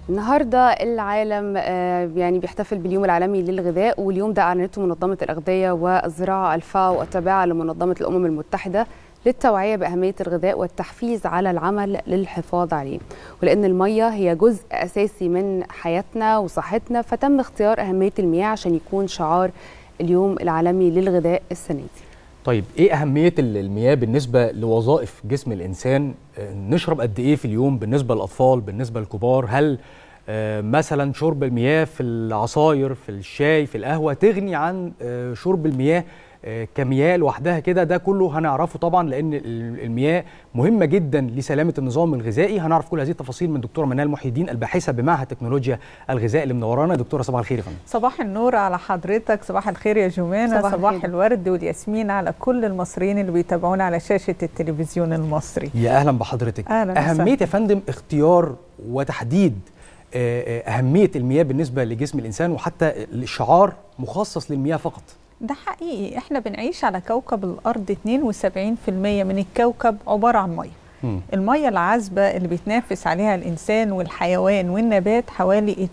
النهارده العالم آه، يعني بيحتفل باليوم العالمي للغذاء واليوم ده اعلنته منظمه الاغذيه والزراعه الفاو التابعه لمنظمه الامم المتحده للتوعيه باهميه الغذاء والتحفيز على العمل للحفاظ عليه ولان الميه هي جزء اساسي من حياتنا وصحتنا فتم اختيار اهميه المياه عشان يكون شعار اليوم العالمي للغذاء السنه دي طيب ايه اهميه ال- المياه بالنسبه لوظائف جسم الانسان آه، نشرب قد ايه في اليوم بالنسبه للاطفال بالنسبه للكبار هل آه، مثلا شرب المياه في العصاير في الشاي في القهوه تغني عن آه، شرب المياه آه، كمياه لوحدها كده ده كله هنعرفه طبعا لان ال- المياه مهمه جدا لسلامه النظام الغذائي هنعرف كل هذه التفاصيل من دكتوره منال محي الدين الباحثه بمعهد تكنولوجيا الغذاء اللي منورانا دكتوره صباح الخير يا فندم صباح النور على حضرتك صباح الخير يا جمانة صباح صباح, الخير. الورد والياسمين على كل المصريين اللي بيتابعونا على شاشة التلفزيون المصري يا اهلا بحضرتك أهلاً وسهلاً. اهميه يا فندم اختيار وتحديد آه، آه، اهميه المياه بالنسبه لجسم الانسان وحتى الشعار مخصص للمياه فقط ده حقيقي احنا بنعيش على كوكب الأرض 72% من الكوكب عبارة عن مية مم. المية العذبة اللي بيتنافس عليها الإنسان والحيوان والنبات حوالي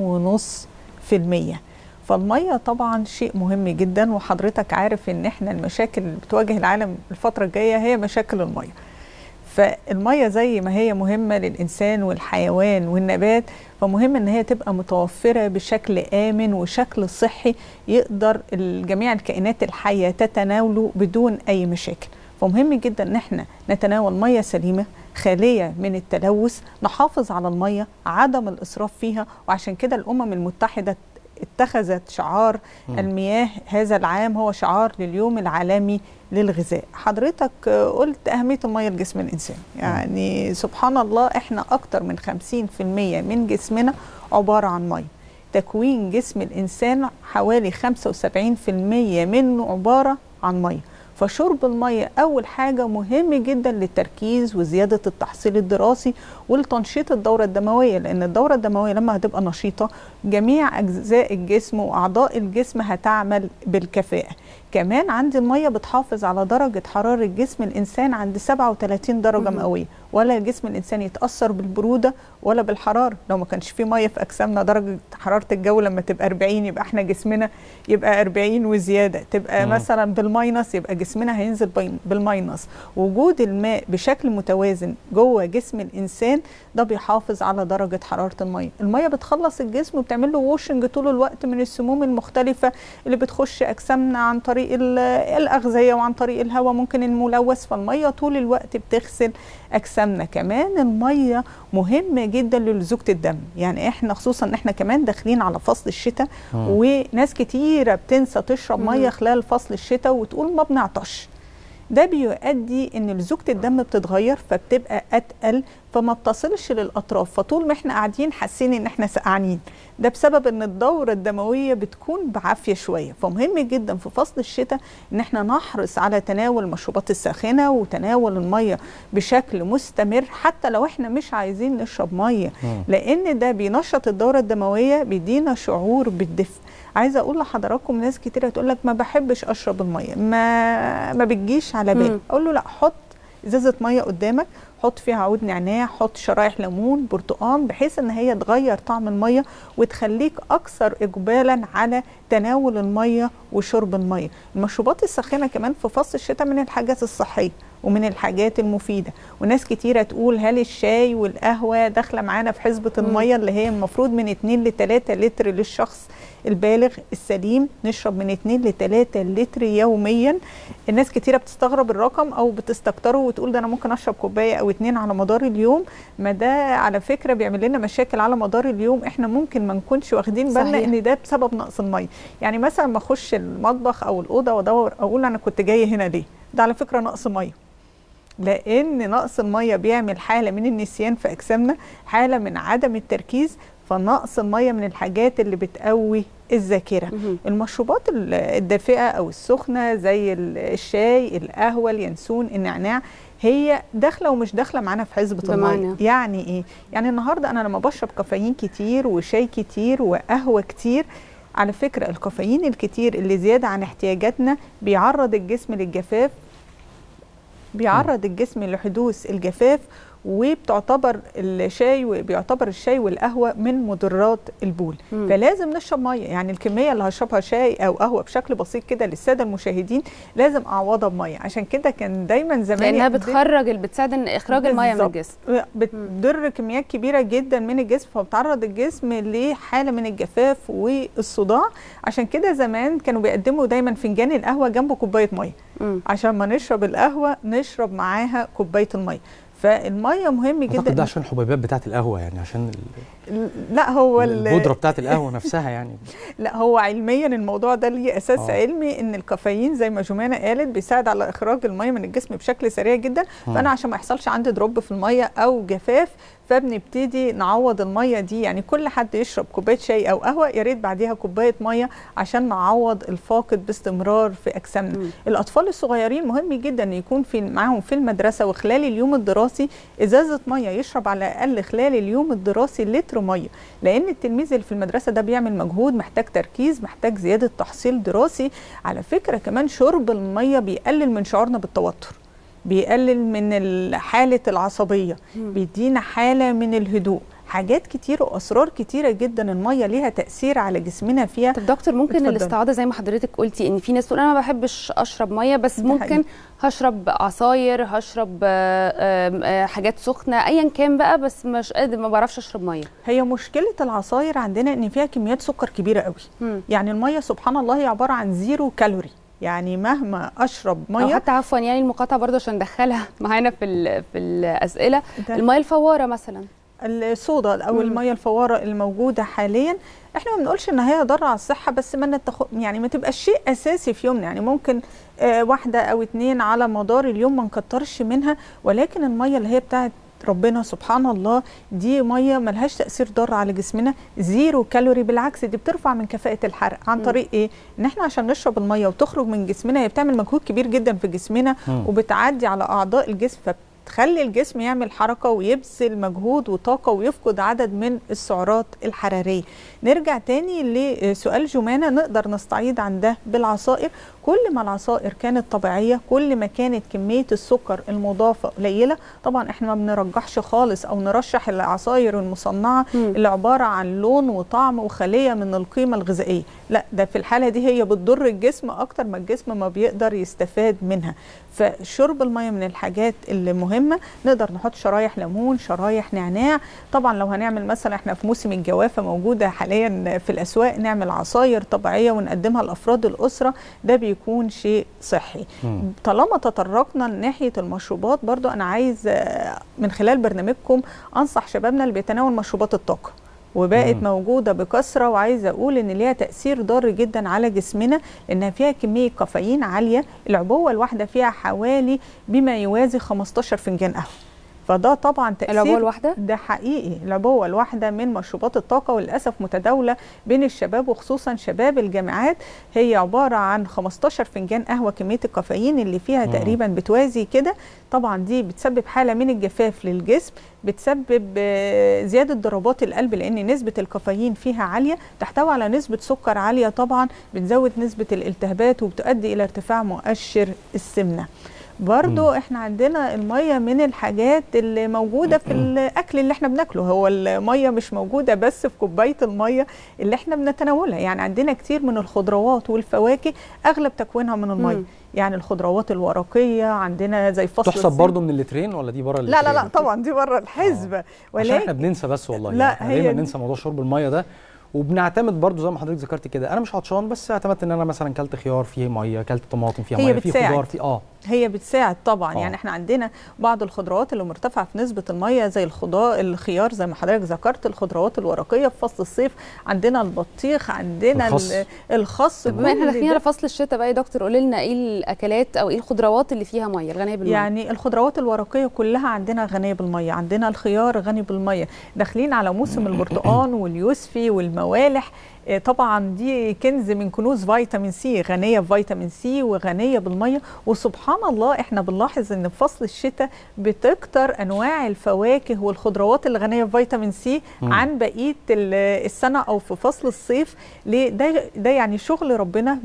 2.5% فالمية طبعا شيء مهم جدا وحضرتك عارف ان احنا المشاكل اللي بتواجه العالم الفترة الجاية هي مشاكل المية فالمية زي ما هي مهمة للإنسان والحيوان والنبات فمهم ان هي تبقى متوفرة بشكل آمن وشكل صحي يقدر جميع الكائنات الحية تتناوله بدون أي مشاكل فمهم جدا ان احنا نتناول مية سليمة خالية من التلوث نحافظ على المية عدم الإسراف فيها وعشان كده الأمم المتحدة اتخذت شعار مم. المياه هذا العام هو شعار لليوم العالمي للغذاء حضرتك آه، قلت أهمية المية لجسم الإنسان يعني سبحان الله إحنا أكتر من 50% من جسمنا عبارة عن مية تكوين جسم الإنسان حوالي 75% منه عبارة عن مية فشرب المية أول حاجة مهم جدا للتركيز وزيادة التحصيل الدراسي ولتنشيط الدورة الدموية لأن الدورة الدموية لما هتبقى نشيطة جميع أجزاء الجسم وأعضاء الجسم هتعمل بالكفاءة كمان عندي المية بتحافظ على درجة حرارة جسم الإنسان عند 37 درجة مهم. مئوية ولا جسم الإنسان يتأثر بالبرودة ولا بالحرارة لو ما كانش في مية في أجسامنا درجة حرارة الجو لما تبقى 40 يبقى احنا جسمنا يبقى 40 وزيادة تبقى مم. مثلا بالماينس يبقى جسمنا هينزل بين- بالماينس وجود الماء بشكل متوازن جوه جسم الإنسان ده بيحافظ على درجة حرارة المية المية بتخلص الجسم وبتعمل له ووشنج طول الوقت من السموم المختلفة اللي بتخش أجسامنا عن طريق ال- الأغذية وعن طريق الهواء ممكن الملوث فالمية طول الوقت بتغسل أجسامنا كمان المية مهمة جدا للزوجة الدم يعني احنا خصوصا ان احنا كمان داخلين على فصل الشتاء مم. وناس كتيرة بتنسى تشرب مم. مية خلال فصل الشتاء وتقول ما بنعطش ده بيؤدي ان لزوجة الدم بتتغير فبتبقى اتقل فما بتصلش للاطراف فطول ما احنا قاعدين حاسين ان احنا سقعانين ده بسبب ان الدوره الدمويه بتكون بعافيه شويه فمهم جدا في فصل الشتاء ان احنا نحرص على تناول المشروبات الساخنه وتناول الميه بشكل مستمر حتى لو احنا مش عايزين نشرب ميه مم. لان ده بينشط الدوره الدمويه بيدينا شعور بالدفء عايزه اقول لحضراتكم ناس كتيره تقول لك ما بحبش اشرب الميه ما ما بتجيش على بالي مم. اقول له لا حط ازازه ميه قدامك حط فيها عود نعناع حط شرايح ليمون برتقان بحيث ان هي تغير طعم الميه وتخليك اكثر اقبالا على تناول الميه وشرب الميه المشروبات الساخنه كمان في فصل الشتاء من الحاجات الصحيه ومن الحاجات المفيده وناس كتيره تقول هل الشاي والقهوه داخله معانا في حسبه مم. الميه اللي هي المفروض من 2 ل 3 لتر للشخص البالغ السليم نشرب من 2 ل 3 لتر يوميا الناس كتيره بتستغرب الرقم او بتستكتره وتقول ده انا ممكن اشرب كوبايه او اتنين على مدار اليوم ما ده على فكره بيعمل لنا مشاكل على مدار اليوم احنا ممكن ما نكونش واخدين بالنا صحيح. ان ده بسبب نقص الميه يعني مثلا ما اخش المطبخ او الاوضه وادور اقول انا كنت جايه هنا ليه ده على فكره نقص ميه لان نقص الميه بيعمل حاله من النسيان في اجسامنا حاله من عدم التركيز فنقص الميه من الحاجات اللي بتقوي الذاكره مهم. المشروبات ال- الدافئه او السخنه زي ال- الشاي القهوه اليانسون النعناع هي داخله ومش داخله معانا في حسبه الميه بمعنى؟ يعني ايه يعني النهارده انا لما بشرب كافيين كتير وشاي كتير وقهوه كتير على فكره الكافيين الكتير اللي زياده عن احتياجاتنا بيعرض الجسم للجفاف بيعرض الجسم لحدوث الجفاف وبتعتبر الشاي وبيعتبر الشاي والقهوه من مضرات البول مم. فلازم نشرب ميه يعني الكميه اللي هشربها شاي او قهوه بشكل بسيط كده للساده المشاهدين لازم اعوضها بميه عشان كده كان دايما زمان لانها يقدم- بتخرج بتساعد ان اخراج الميه من بالظبط. الجسم بتضر كميات كبيره جدا من الجسم فبتعرض الجسم لحاله من الجفاف والصداع عشان كده زمان كانوا بيقدموا دايما فنجان القهوه جنبه كوبايه ميه مم. عشان ما نشرب القهوه نشرب معاها كوبايه الميه فالميه مهم اعتقد جدا ده عشان الحبيبات بتاعت القهوه يعني عشان ال- لا هو ال- البودره بتاعت القهوه نفسها يعني لا هو علميا الموضوع ده ليه اساس آه. علمي ان الكافيين زي ما جمانه قالت بيساعد على اخراج الميه من الجسم بشكل سريع جدا مم. فانا عشان ما يحصلش عندي دروب في الميه او جفاف فبنبتدي نعوض الميه دي يعني كل حد يشرب كوبايه شاي او قهوه يا ريت بعديها كوبايه ميه عشان نعوض الفاقد باستمرار في اجسامنا مم. الاطفال الصغيرين مهم جدا ان يكون في معاهم في المدرسه وخلال اليوم الدراسي ازازه ميه يشرب على الاقل خلال اليوم الدراسي لتر ميه لان التلميذ اللي في المدرسه ده بيعمل مجهود محتاج تركيز محتاج زياده تحصيل دراسي على فكره كمان شرب الميه بيقلل من شعورنا بالتوتر بيقلل من ال- حاله العصبيه مم. بيدينا حاله من الهدوء حاجات كتيره واسرار كتيره جدا الميه ليها تأثير على جسمنا فيها طب دكتور ممكن اتفضلي. الاستعاضه زي ما حضرتك قلتي ان في ناس تقول انا ما بحبش اشرب ميه بس ده ممكن حقيقي. هشرب عصاير هشرب آه، آم، آه، حاجات سخنه ايا كان بقى بس مش قادر ما بعرفش اشرب ميه هي مشكله العصاير عندنا ان فيها كميات سكر كبيره قوي مم. يعني الميه سبحان الله هي عباره عن زيرو كالوري يعني مهما اشرب او ميه حتى عفوا يعني المقاطعه برضه عشان ندخلها معانا في ال- في الاسئله ده الميه الفواره مثلا الصودا او مم. الميه الفواره الموجوده حاليا احنا ما بنقولش ان هي ضاره على الصحه بس ما نتخ... يعني ما تبقاش شيء اساسي في يومنا يعني ممكن آه واحده او اتنين على مدار اليوم ما نكترش منها ولكن الميه اللي هي بتاعت ربنا سبحان الله دي ميه ملهاش تاثير ضار على جسمنا زيرو كالوري بالعكس دي بترفع من كفاءه الحرق عن مم. طريق ايه ان احنا عشان نشرب الميه وتخرج من جسمنا هي بتعمل مجهود كبير جدا في جسمنا مم. وبتعدي على اعضاء الجسم فبتخلي الجسم يعمل حركه ويبذل مجهود وطاقه ويفقد عدد من السعرات الحراريه نرجع تاني لسؤال جمانه نقدر نستعيد عن ده بالعصائر كل ما العصائر كانت طبيعيه كل ما كانت كميه السكر المضافه قليله طبعا احنا ما بنرجحش خالص او نرشح العصائر المصنعه مم. اللي عباره عن لون وطعم وخليه من القيمه الغذائيه لا ده في الحاله دي هي بتضر الجسم اكتر ما الجسم ما بيقدر يستفاد منها فشرب الميه من الحاجات اللي مهمه نقدر نحط شرايح ليمون شرايح نعناع طبعا لو هنعمل مثلا احنا في موسم الجوافه موجوده حاليا في الاسواق نعمل عصاير طبيعيه ونقدمها لافراد الاسره ده بيكون شيء صحي مم. طالما تطرقنا لناحيه المشروبات برضو انا عايز آه، من خلال برنامجكم انصح شبابنا اللي بيتناول مشروبات الطاقه وبقت مم. موجوده بكثره وعايزه اقول ان ليها تاثير ضار جدا على جسمنا لانها فيها كميه كافيين عاليه العبوه الواحده فيها حوالي بما يوازي 15 فنجان قهوه فده طبعا تاثير العبوه الواحده ده حقيقي العبوة الواحدة من مشروبات الطاقة وللأسف متداولة بين الشباب وخصوصا شباب الجامعات هي عبارة عن 15 فنجان قهوة كمية الكافيين اللي فيها مم. تقريبا بتوازي كده طبعا دي بتسبب حالة من الجفاف للجسم بتسبب آه، زيادة ضربات القلب لأن نسبة الكافيين فيها عالية تحتوي على نسبة سكر عالية طبعا بتزود نسبة الالتهابات وبتؤدي إلى ارتفاع مؤشر السمنة برضو احنا عندنا الميه من الحاجات اللي موجوده في الاكل اللي احنا بناكله هو الميه مش موجوده بس في كوبايه الميه اللي احنا بنتناولها يعني عندنا كتير من الخضروات والفواكه اغلب تكوينها من الميه مم. يعني الخضروات الورقيه عندنا زي فصل تحسب الصيف. برضو من اللترين ولا دي بره لا لا لا اللترين؟ طبعا دي بره الحسبه عشان احنا ولكن بننسى بس والله لا، يعني احنا هي دايما دي- ننسى موضوع شرب الميه ده وبنعتمد برضو زي ما حضرتك ذكرت كده انا مش عطشان بس اعتمدت ان انا مثلا كلت خيار فيه ميه كلت طماطم فيها هي ميه فيه بتساعد. خضار فيه اه هي بتساعد طبعا آه. يعني احنا عندنا بعض الخضروات اللي مرتفعه في نسبه الميه زي الخضار الخيار زي ما حضرتك ذكرت الخضروات الورقيه في فصل الصيف عندنا البطيخ عندنا الخس. ال- الخس طب بما احنا كل داخلين ده. على فصل الشتاء بقى يا دكتور قولي لنا ايه الاكلات او ايه الخضروات اللي فيها ميه الغنيه بالميه يعني الخضروات الورقيه كلها عندنا غنيه بالميه عندنا الخيار غني بالميه داخلين على موسم البرتقال واليوسفي والموالح طبعا دي كنز من كنوز فيتامين سي غنيه بفيتامين سي وغنيه بالميه وسبحان الله احنا بنلاحظ ان في فصل الشتاء بتكتر انواع الفواكه والخضروات اللي غنيه بفيتامين سي عن بقيه السنه او في فصل الصيف ليه ده ده يعني شغل ربنا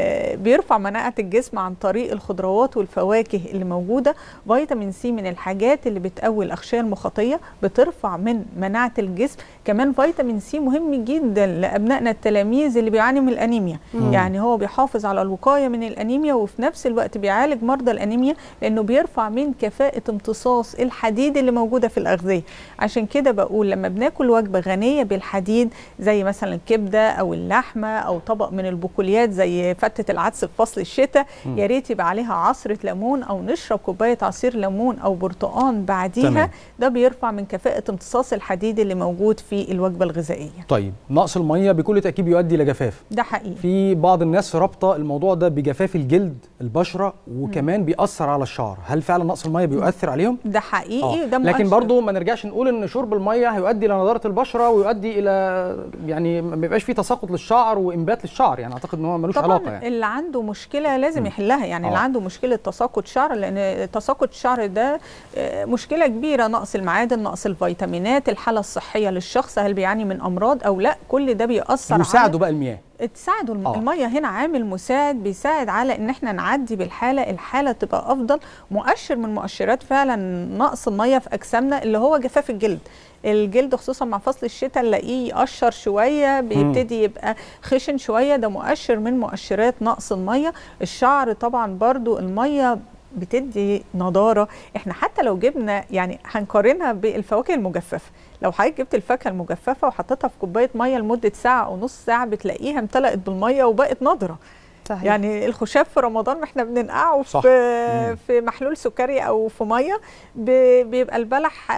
بيرفع مناعه الجسم عن طريق الخضروات والفواكه اللي موجوده فيتامين سي من الحاجات اللي بتقوي الاغشيه المخاطيه بترفع من مناعه الجسم كمان فيتامين سي مهم جدا لابنائنا التلاميذ اللي بيعانوا من الانيميا مم. يعني هو بيحافظ على الوقايه من الانيميا وفي نفس الوقت بيعالج مرضى الانيميا لانه بيرفع من كفاءه امتصاص الحديد اللي موجوده في الاغذيه عشان كده بقول لما بناكل وجبه غنيه بالحديد زي مثلا الكبده او اللحمه او طبق من البقوليات زي فتة العدس في فصل الشتاء يا ريت يبقى عليها عصره ليمون او نشرب كوبايه عصير ليمون او برتقان بعديها تمام. ده بيرفع من كفاءه امتصاص الحديد اللي موجود في الوجبه الغذائيه طيب نقص الميه بكل تاكيد بيؤدي الى جفاف ده حقيقي في بعض الناس رابطه الموضوع ده بجفاف الجلد البشره وكمان م. بيأثر على الشعر هل فعلا نقص الميه بيؤثر عليهم ده حقيقي آه. ده مؤشر. لكن برضو ما نرجعش نقول ان شرب الميه هيؤدي الى نضاره البشره ويؤدي الى يعني ما بيبقاش فيه تساقط للشعر وانبات للشعر يعني اعتقد ان هو ملوش طبعا علاقه يعني اللي عنده مشكله لازم م. يحلها يعني أوه. اللي عنده مشكله تساقط شعر لان تساقط الشعر ده مشكله كبيره نقص المعادن نقص الفيتامينات الحاله الصحيه للشخص هل بيعاني من امراض او لا كل ده بيأثر يساعدوا بقى المياه تساعدوا آه. الميه هنا عامل مساعد بيساعد على ان احنا نعدي بالحاله الحاله تبقى افضل مؤشر من مؤشرات فعلا نقص الميه في اجسامنا اللي هو جفاف الجلد الجلد خصوصا مع فصل الشتاء نلاقيه يقشر شويه بيبتدي يبقى خشن شويه ده مؤشر من مؤشرات نقص الميه الشعر طبعا برضو الميه بتدي نضاره احنا حتى لو جبنا يعني هنقارنها بالفواكه المجففه لو حضرتك جبت الفاكهه المجففه وحطيتها في كوبايه ميه لمده ساعه او نص ساعه بتلاقيها امتلأت بالميه وبقت نضره صحيح. يعني الخشاف في رمضان ما احنا بننقعه في مم. في محلول سكري او في ميه بيبقى البلح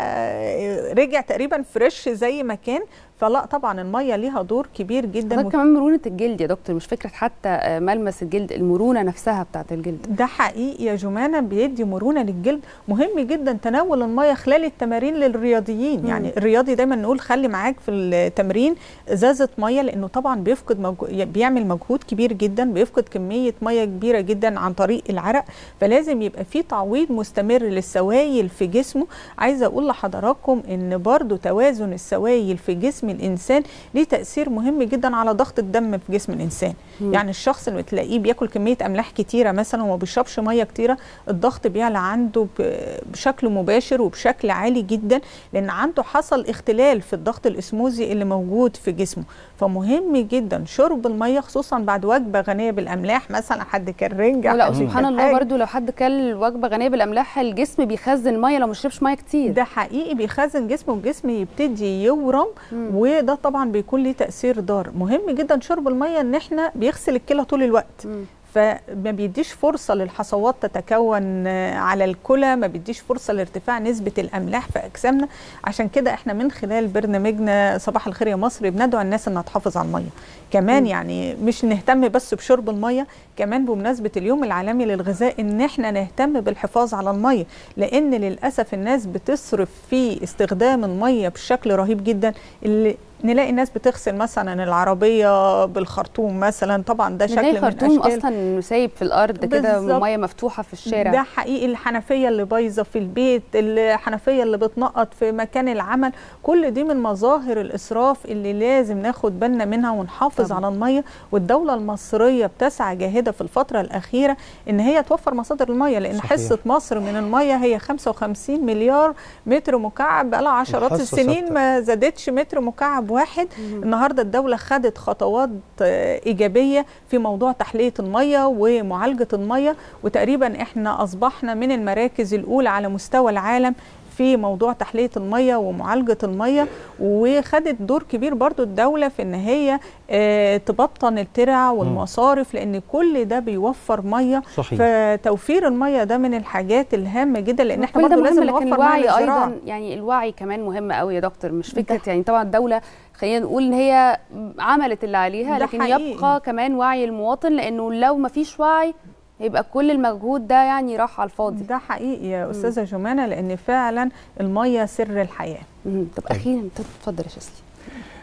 رجع تقريبا فريش زي ما كان فلا طبعا الميه ليها دور كبير جدا وكمان مرونه الجلد يا دكتور مش فكره حتى ملمس الجلد المرونه نفسها بتاعت الجلد ده حقيقي يا جمانه بيدي مرونه للجلد مهم جدا تناول الميه خلال التمارين للرياضيين مم. يعني الرياضي دايما نقول خلي معاك في التمرين ازازه ميه لانه طبعا بيفقد مجهو... بيعمل مجهود كبير جدا بيفقد كميه ميه كبيره جدا عن طريق العرق فلازم يبقى في تعويض مستمر للسوائل في جسمه عايزه اقول لحضراتكم ان برضو توازن السوائل في جسم الانسان ليه تاثير مهم جدا على ضغط الدم في جسم الانسان مم. يعني الشخص اللي تلاقيه بياكل كميه املاح كتيره مثلا وما بيشربش ميه كتيره الضغط بيعلى عنده بشكل مباشر وبشكل عالي جدا لان عنده حصل اختلال في الضغط الاسموزي اللي موجود في جسمه فمهم جدا شرب الميه خصوصا بعد وجبه غنيه بالاملاح مثلا حد كان رنجة لا سبحان الله برضو لو حد كل وجبه غنيه بالاملاح الجسم بيخزن ميه لو ما شربش ميه كتير ده حقيقي بيخزن جسمه والجسم يبتدي يورم مم. وده طبعا بيكون ليه تاثير ضار مهم جدا شرب الميه ان احنا بيغسل الكلى طول الوقت مم. فما بيديش فرصة للحصوات تتكون على الكلى ما بيديش فرصة لارتفاع نسبة الأملاح في أجسامنا عشان كده احنا من خلال برنامجنا صباح الخير يا مصر بندعو الناس انها تحافظ على المية كمان م. يعني مش نهتم بس بشرب المية كمان بمناسبة اليوم العالمي للغذاء ان احنا نهتم بالحفاظ على المية لان للأسف الناس بتصرف في استخدام المية بشكل رهيب جدا اللي نلاقي الناس بتغسل مثلا العربيه بالخرطوم مثلا طبعا ده شكل من خرطوم اصلا سايب في الارض كده ميه مفتوحه في الشارع ده حقيقي الحنفيه اللي بايظه في البيت الحنفيه اللي بتنقط في مكان العمل كل دي من مظاهر الاسراف اللي لازم ناخد بالنا منها ونحافظ طبعا. على الميه والدوله المصريه بتسعى جاهده في الفتره الاخيره ان هي توفر مصادر الميه لان صحيح. حصه مصر من الميه هي 55 مليار متر مكعب بقى لها عشرات السنين ستة. ما زادتش متر مكعب واحد مم. النهارده الدوله خدت خطوات ايجابيه في موضوع تحليه الميه ومعالجه الميه وتقريبا احنا اصبحنا من المراكز الاولى على مستوى العالم في موضوع تحليه الميه ومعالجه الميه وخدت دور كبير برضو الدوله في ان هي اه تبطن الترع والمصارف لان كل ده بيوفر ميه صحيح. فتوفير الميه ده من الحاجات الهامه جدا لان احنا برضو لازم نوفر الوعي ايضا يعني الوعي كمان مهم قوي يا دكتور مش فكره يعني طبعا الدوله خلينا نقول ان هي عملت اللي عليها لكن حقيقي. يبقى كمان وعي المواطن لانه لو ما فيش وعي يبقى كل المجهود ده يعني راح على الفاضي ده حقيقي يا استاذه جمانه لان فعلا الميه سر الحياه مم. طب اخيرا اتفضل يا شسلي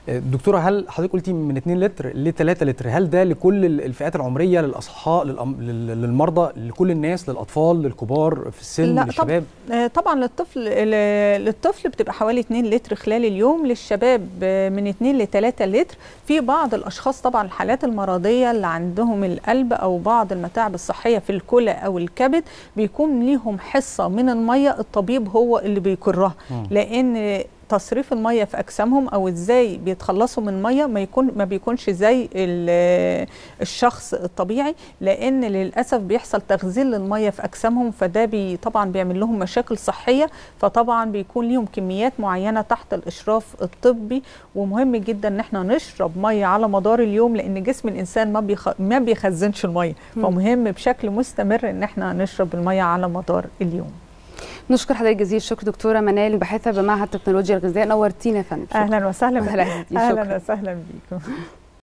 دكتوره هل حضرتك قلتي من 2 لتر ل 3 لتر هل ده لكل الفئات العمريه للاصحاء للأم... للمرضى لكل الناس للاطفال للكبار في السن لا للشباب طب طبعا للطفل للطفل بتبقى حوالي 2 لتر خلال اليوم للشباب من 2 ل 3 لتر في بعض الاشخاص طبعا الحالات المرضيه اللي عندهم القلب او بعض المتاعب الصحيه في الكلى او الكبد بيكون ليهم حصه من الميه الطبيب هو اللي بيكرها لان تصريف الميه في اجسامهم او ازاي بيتخلصوا من الميه ما يكون ما بيكونش زي الشخص الطبيعي لان للاسف بيحصل تخزين للميه في اجسامهم فده بي طبعا بيعمل لهم مشاكل صحيه فطبعا بيكون ليهم كميات معينه تحت الاشراف الطبي ومهم جدا ان احنا نشرب ميه على مدار اليوم لان جسم الانسان ما بيخ... ما بيخزنش الميه فمهم بشكل مستمر ان احنا نشرب الميه على مدار اليوم نشكر حضرتك جزيل الشكر دكتوره منال الباحثه بمعهد تكنولوجيا الغذاء نورتينا يا فندم اهلا وسهلا أهلا بيكي، اهلا شكراً. وسهلا بيكم